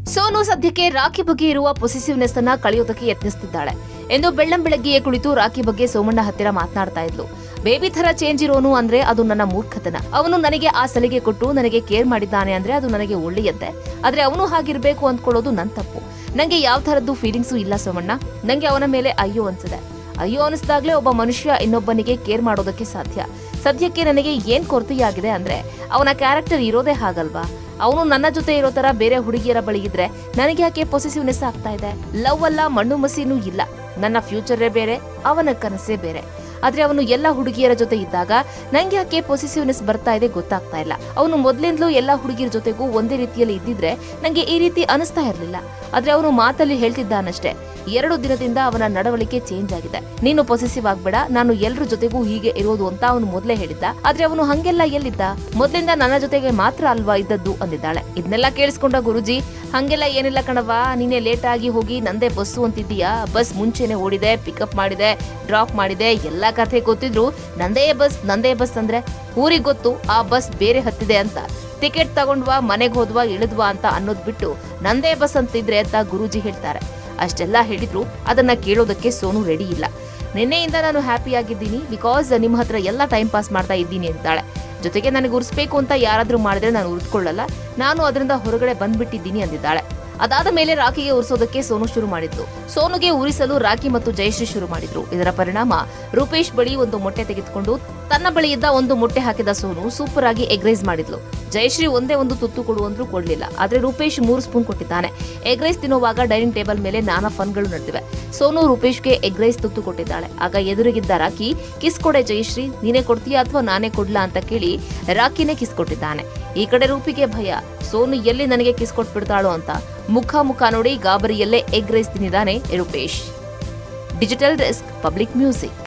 ಸೋನು ಸದ್ಯಕ್ಕೆ ರಾಖಿ ಬಗ್ಗೆ ಇರುವ ಪೊಸೆಸಿವ್ನೆಸ್ ಅನ್ನ ಕಳೆಯೋದಕ್ಕೆ ಯತ್ನಿಸ್ತಿದ್ದಾಳೆ ಎಂದು ಬೆಳ್ಳಂ ಬೆಳಗ್ಗೆಯೇ ಕುಳಿತು ರಾಖಿ ಬಗ್ಗೆ ಸೋಮಣ್ಣ ಹತ್ತಿರ ಮಾತನಾಡ್ತಾ ಇದ್ಲು ಬೇಬಿ ತರ ಚೇಂಜ್ ಇರೋನು ಅಂದ್ರೆ ಅದು ನನ್ನ ಮೂರ್ಖತನ ಅವನು ನನಗೆ ಆ ಸಲಿಗೆ ಕೊಟ್ಟು ನನಗೆ ಕೇರ್ ಮಾಡಿದ್ದಾನೆ ಅಂದ್ರೆ ಅದು ನನಗೆ ಒಳ್ಳೆಯದ್ದೆ ಆದ್ರೆ ಅವನು ಹಾಗಿರ್ಬೇಕು ಅಂದ್ಕೊಳ್ಳೋದು ನನ್ ತಪ್ಪು ನಂಗೆ ಯಾವ ತರದ್ದು ಫೀಲಿಂಗ್ಸು ಇಲ್ಲ ಸೋಮಣ್ಣ ನಂಗೆ ಅವನ ಮೇಲೆ ಅಯ್ಯೋ ಅನ್ಸಿದೆ ಅಯ್ಯೋ ಅನಿಸ್ದಾಗ್ಲೇ ಒಬ್ಬ ಮನುಷ್ಯ ಇನ್ನೊಬ್ಬನಿಗೆ ಕೇರ್ ಮಾಡೋದಕ್ಕೆ ಸಾಧ್ಯ ಸದ್ಯಕ್ಕೆ ನನಗೆ ಏನ್ ಕೊರತೆಯಾಗಿದೆ ಅಂದ್ರೆ ಅವನ ಕ್ಯಾರೆಕ್ಟರ್ ಇರೋದೇ ಹಾಗಲ್ವಾ ಅವನು ನನ್ನ ಜೊತೆ ಇರೋ ತರ ಬೇರೆ ಹುಡುಗಿಯರ ಬಳಿ ಇದ್ರೆ ನನಗೆ ಯಾಕೆ ಪೊಸೆಸಿವ್ನೆಸ್ ಆಗ್ತಾ ಇದೆ ಲವ್ ಅಲ್ಲ ಮಣ್ಣು ಮಸೀನೂ ಇಲ್ಲ ನನ್ನ ಫ್ಯೂಚರೇ ಬೇರೆ ಅವನ ಕನಸೇ ಬೇರೆ ಆದ್ರೆ ಅವನು ಎಲ್ಲ ಹುಡುಗಿಯರ ಜೊತೆ ಇದ್ದಾಗ ನಂಗೆ ಯಾಕೆ ಪೊಸೆಸಿವ್ನೆಸ್ ಬರ್ತಾ ಇದೆ ಗೊತ್ತಾಗ್ತಾ ಇಲ್ಲ ಅವನು ಮೊದ್ಲಿಂದಲೂ ಎಲ್ಲ ಹುಡುಗಿಯರ ಜೊತೆಗೂ ಒಂದೇ ರೀತಿಯಲ್ಲಿ ಇದ್ದಿದ್ರೆ ನಂಗೆ ಈ ರೀತಿ ಅನಿಸ್ತಾ ಇರ್ಲಿಲ್ಲ ಆದ್ರೆ ಅವನು ಮಾತಲ್ಲಿ ಹೇಳ್ತಿದ್ದಾನಷ್ಟೇ ಎರಡು ದಿನದಿಂದ ಅವನ ನಡವಳಿಕೆ ಚೇಂಜ್ ಆಗಿದೆ ನೀನು ಪೊಸೆಸಿವ್ ಆಗ್ಬೇಡ ನಾನು ಎಲ್ರ ಜೊತೆಗೂ ಹೀಗೆ ಇರೋದು ಅಂತ ಅವನು ಮೊದ್ಲೇ ಹೇಳಿದ್ದ ಆದ್ರೆ ಅವನು ಹಂಗೆಲ್ಲ ಎಲ್ಲಿದ್ದ ಮೊದ್ಲಿಂದ ನನ್ನ ಜೊತೆಗೆ ಮಾತ್ರ ಅಲ್ವಾ ಇದ್ದದ್ದು ಅಂದಿದ್ದಾಳೆ ಇದನ್ನೆಲ್ಲ ಕೇಳಿಸ್ಕೊಂಡ ಗುರುಜಿ ಹಂಗೆಲ್ಲ ಏನಿಲ್ಲ ಕಣವ ನೀನೆ ಲೇಟ್ ಆಗಿ ಹೋಗಿ ನಂದೇ ಬಸ್ಸು ಅಂತಿದ್ದೀಯಾ ಬಸ್ ಮುಂಚೆನೆ ಓಡಿದೆ ಪಿಕಪ್ ಮಾಡಿದೆ ಡ್ರಾಪ್ ಮಾಡಿದೆ ಎಲ್ಲಾ ಕಥೆ ಗೊತ್ತಿದ್ರು ನಂದೇ ಬಸ್ ನಂದೇ ಬಸ್ ಅಂದ್ರೆ ಊರಿಗೆ ಗೊತ್ತು ಆ ಬಸ್ ಬೇರೆ ಹತ್ತಿದೆ ಅಂತ ಟಿಕೆಟ್ ತಗೊಂಡ್ವಾ ಮನೆಗೆ ಹೋದ್ವಾ ಇಳಿದ್ವಾ ಅಂತ ಅನ್ನೋದ್ ಬಿಟ್ಟು ನಂದೇ ಬಸ್ ಅಂತಿದ್ರೆ ಅಂತ ಗುರೂಜಿ ಹೇಳ್ತಾರೆ ಅಷ್ಟೆಲ್ಲ ಹೇಳಿದ್ರು ಅದನ್ನ ಕೇಳೋದಕ್ಕೆ ಸೋನು ರೆಡಿ ಇಲ್ಲ ನಿನ್ನೆಯಿಂದ ನಾನು ಹ್ಯಾಪಿ ಆಗಿದ್ದೀನಿ ಬಿಕಾಸ್ ನಿಮ್ಮ ಹತ್ರ ಎಲ್ಲ ಟೈಮ್ ಪಾಸ್ ಮಾಡ್ತಾ ಇದ್ದೀನಿ ಅಂತಾಳೆ ಜೊತೆಗೆ ನನಗೆ ಉರಿಸ್ಬೇಕು ಅಂತ ಯಾರಾದ್ರೂ ಮಾಡಿದ್ರೆ ನಾನು ಉರಿದ್ಕೊಳ್ಳಲ್ಲ ನಾನು ಅದರಿಂದ ಹೊರಗಡೆ ಬಂದ್ಬಿಟ್ಟಿದ್ದೀನಿ ಅಂದಿದ್ದಾಳೆ ಅದಾದ ಮೇಲೆ ರಾಖಿಗೆ ಉರಿಸೋದಕ್ಕೆ ಸೋನು ಶುರು ಮಾಡಿದ್ಲು ಸೋನುಗೆ ಉರಿಸಲು ರಾಖಿ ಮತ್ತು ಜಯಶ್ರೀ ಶುರು ಮಾಡಿದ್ರು ಇದರ ಪರಿಣಾಮ ರೂಪೇಶ್ ಬಳಿ ಒಂದು ಮೊಟ್ಟೆ ತೆಗೆದುಕೊಂಡು ತನ್ನ ಬಳಿ ಇದ್ದ ಒಂದು ಮೊಟ್ಟೆ ಹಾಕಿದ ಸೋನು ಸೂಪರ್ ಆಗಿ ಎಗ್ರೈಸ್ ಮಾಡಿದ್ಲು ಜಯಶ್ರೀ ಒಂದೇ ಒಂದು ತುತ್ತು ಕೊಡು ಅಂದ್ರೂ ಕೊಡ್ಲಿಲ್ಲ ಆದ್ರೆ ರೂಪೇಶ್ ಮೂರು ಸ್ಪೂನ್ ಕೊಟ್ಟಿದ್ದಾನೆ ಎಗ್ರೈಸ್ ತಿನ್ನುವಾಗ ಡೈನಿಂಗ್ ಟೇಬಲ್ ಮೇಲೆ ನಾನಾ ಫನ್ಗಳು ನಡೆದಿವೆ ಸೋನು ರೂಪೇಶ್ಗೆ ಎಗ್ರೈಸ್ ತುತ್ತು ಕೊಟ್ಟಿದ್ದಾಳೆ ಆಗ ಎದುರಿಗಿದ್ದ ರಾಖಿ ಕಿಸ್ ಕೊಡೆ ಜಯಶ್ರೀ ನೀನೇ ಕೊಡ್ತೀಯಾ ಅಥವಾ ನಾನೇ ಕೊಡ್ಲಾ ಅಂತ ಕೇಳಿ ರಾಖಿನೇ ಕಿಸ್ ಕೊಟ್ಟಿದ್ದಾನೆ ಈ ಕಡೆ ರೂಪಿಗೆ ಭಯ ಸೋನು ಎಲ್ಲಿ ನನಗೆ ಕಿಸ್ ಕೊಟ್ಬಿಡ್ತಾಳೋ ಅಂತ ಮುಖ ಮುಖ ನೋಡಿ ಗಾಬರಿಯಲ್ಲೇ ಎಗ್ ರೈಸ್ ತಿಂದಿದ್ದಾನೆ Rupesh digital desk Public music